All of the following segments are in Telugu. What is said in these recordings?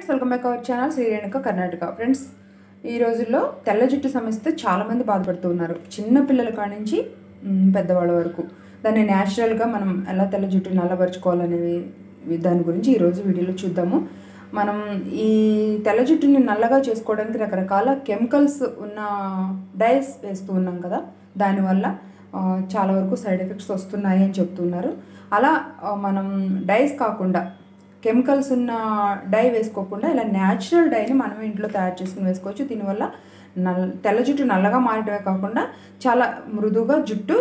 friends welcome back our channel Shri Renuka Karnataka friends ఈ రోజుల్లో తెల్ల జుట్టు సమస్యతో చాలామంది బాధపడుతూ ఉన్నారు చిన్న పిల్లల కాడ నుంచి మ్, పెద్దవాళ్ళ వరకు దాన్ని న్యాచురల్గా మనం ఎలా తెల్ల జుట్టు నల్లబరుచుకోవాలనేవి దాని గురించి ఈరోజు వీడియోలో చూద్దాము మనం ఈ తెల్ల జుట్టుని నల్లగా చేసుకోవడానికి రకరకాల కెమికల్స్ ఉన్న డైస్ వేస్తూ ఉన్నాం కదా దానివల్ల ఆ, చాలా వరకు సైడ్ ఎఫెక్ట్స్ వస్తున్నాయి అని చెప్తున్నారు అలా ఆ, మనం డైస్ కాకుండా కెమికల్స్ ఉన్న డై వేసుకోకుండా ఇలా న్యాచురల్ డైని మనం ఇంట్లో తయారు చేసుకుని వేసుకోవచ్చు దీనివల్ల నల్ తెల్ల జుట్టు నల్లగా మారటమే కాకుండా చాలా మృదువుగా జుట్టు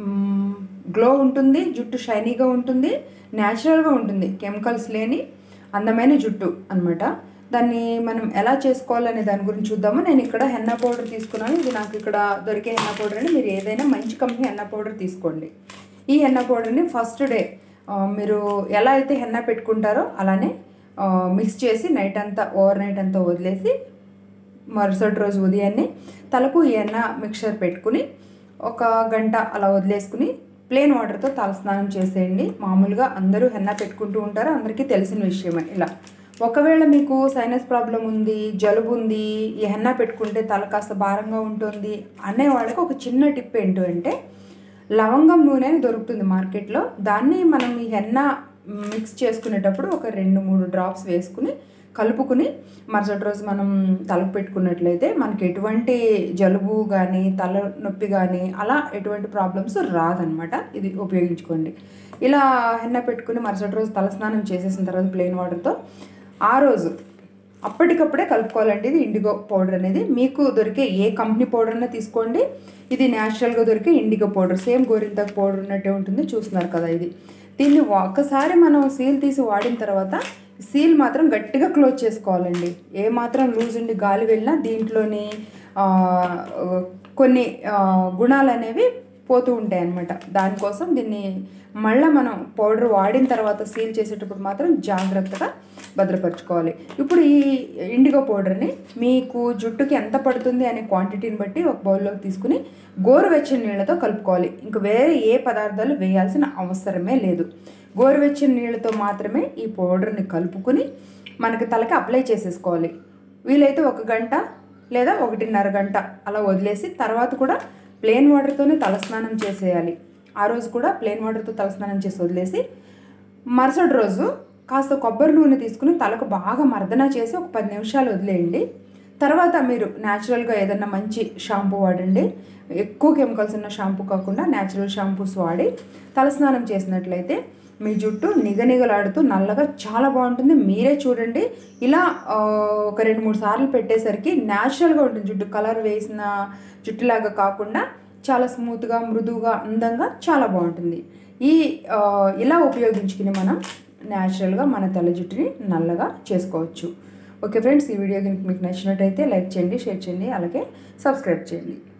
గ్లో ఉంటుంది జుట్టు షైనీగా ఉంటుంది న్యాచురల్గా ఉంటుంది కెమికల్స్ లేని అందమైన జుట్టు అన్నమాట దాన్ని మనం ఎలా చేసుకోవాలనే దాని గురించి చూద్దాము నేను ఇక్కడ హెన్నా పౌడర్ తీసుకున్నాను ఇది నాకు ఇక్కడ దొరికే హెన్నా పౌడర్ అని మీరు ఏదైనా మంచి కంపెనీ హెన్నా పౌడర్ తీసుకోండి ఈ హెన్నా పౌడర్ని ఫస్ట్ డే ఆ, మీరు ఎలా అయితే హెన్నా పెట్టుకుంటారో అలానే ఆ, మిక్స్ చేసి నైట్ అంతా ఓవర్ నైట్ అంతా వదిలేసి మరుసటి రోజు ఉదయాన్నే తలకు ఈ ఎన్న మిక్చర్ పెట్టుకుని ఒక గంట అలా వదిలేసుకుని ప్లేన్ వాటర్తో తలస్నానం చేసేయండి మామూలుగా అందరూ హెన్న పెట్టుకుంటూ ఉంటారు అందరికీ తెలిసిన విషయమే ఇలా ఒకవేళ మీకు సైనస్ ప్రాబ్లం ఉంది జలుబు ఉంది ఈ హెన్న పెట్టుకుంటే తల కాస్త భారంగా ఉంటుంది అనే వాళ్ళకి ఒక చిన్న టిప్ ఏంటో అంటే లవంగం నూనె అని దొరుకుతుంది మార్కెట్లో దాన్ని మనం ఈ హెన్న మిక్స్ చేసుకునేటప్పుడు ఒక రెండు మూడు డ్రాప్స్ వేసుకుని కలుపుకుని మరుసటి రోజు మనం తలకు పెట్టుకున్నట్లయితే మనకి ఎటువంటి జలుబు కానీ తల నొప్పి కానీ అలా ఎటువంటి ప్రాబ్లమ్స్ రాదనమాట ఇది ఉపయోగించుకోండి ఇలా హెన్న పెట్టుకుని మరుసటి రోజు తలస్నానం చేసేసిన తర్వాత ప్లెయిన్ వాటర్తో ఆ రోజు అప్పటికప్పుడే కలుపుకోవాలండి ఇది ఇండిగో పౌడర్ అనేది మీకు దొరికే ఏ కంపెనీ పౌడర్ అయినా తీసుకోండి ఇది న్యాచురల్గా దొరికే ఇండిగో పౌడర్ సేమ్ గోరింతకు పౌడర్ ఉన్నట్టే ఉంటుంది చూస్తున్నారు కదా ఇది దీన్ని ఒక్కసారి మనం సీల్ తీసి వాడిన తర్వాత సీల్ మాత్రం గట్టిగా క్లోజ్ చేసుకోవాలండి ఏ మాత్రం లూజ్ ఉండి గాలి వెళ్ళినా దీంట్లోని ఆ, కొన్ని ఆ, గుణాలు అనేవి పోతూ ఉంటాయి అన్నమాట దానికోసం దీన్ని మళ్ళీ మనం పౌడర్ వాడిన తర్వాత సీల్ చేసేటప్పుడు మాత్రం జాగ్రత్తగా భద్రపరచుకోవాలి ఇప్పుడు ఈ ఇండిగో పౌడర్ని మీకు జుట్టుకి ఎంత పడుతుంది అనే క్వాంటిటీని బట్టి ఒక బౌల్లోకి తీసుకుని గోరువెచ్చని నీళ్ళతో కలుపుకోవాలి ఇంక వేరే ఏ పదార్థాలు వేయాల్సిన అవసరమే లేదు గోరువెచ్చని నీళ్ళతో మాత్రమే ఈ పౌడర్ని కలుపుకుని మనకి తలకి అప్లై చేసేసుకోవాలి వీలైతే ఒక గంట లేదా ఒకటిన్నర గంట అలా వదిలేసి తర్వాత కూడా ప్లెయిన్ వాటర్తోనే తలస్నానం చేసేయాలి ఆ రోజు కూడా ప్లెయిన్ వాటర్తో తలస్నానం చేసి వదిలేసి మరుసటి రోజు కాస్త కొబ్బరి నూనె తీసుకుని తలకు బాగా మర్దన చేసి ఒక పది నిమిషాలు వదిలేయండి తర్వాత మీరు న్యాచురల్గా ఏదన్నా మంచి షాంపూ వాడండి ఎక్కువ కెమికల్స్ ఉన్న షాంపూ కాకుండా న్యాచురల్ షాంపూస్ వాడి తలస్నానం చేసినట్లయితే మీ జుట్టు నిగనిగలాడుతూ నల్లగా చాలా బాగుంటుంది మీరే చూడండి ఇలా ఆ, ఒక రెండు మూడు సార్లు పెట్టేసరికి న్యాచురల్గా ఉంటుంది జుట్టు కలర్ వేసిన జుట్టులాగా కాకుండా చాలా స్మూత్గా మృదువుగా అందంగా చాలా బాగుంటుంది ఈ ఆ, ఇలా ఉపయోగించుకుని మనం న్యాచురల్గా మన తెల్ల జుట్టుని నల్లగా చేసుకోవచ్చు ఓకే ఫ్రెండ్స్ ఈ వీడియో కనుక మీకు నచ్చినట్టయితే లైక్ చేయండి షేర్ చేయండి అలాగే సబ్స్క్రైబ్ చేయండి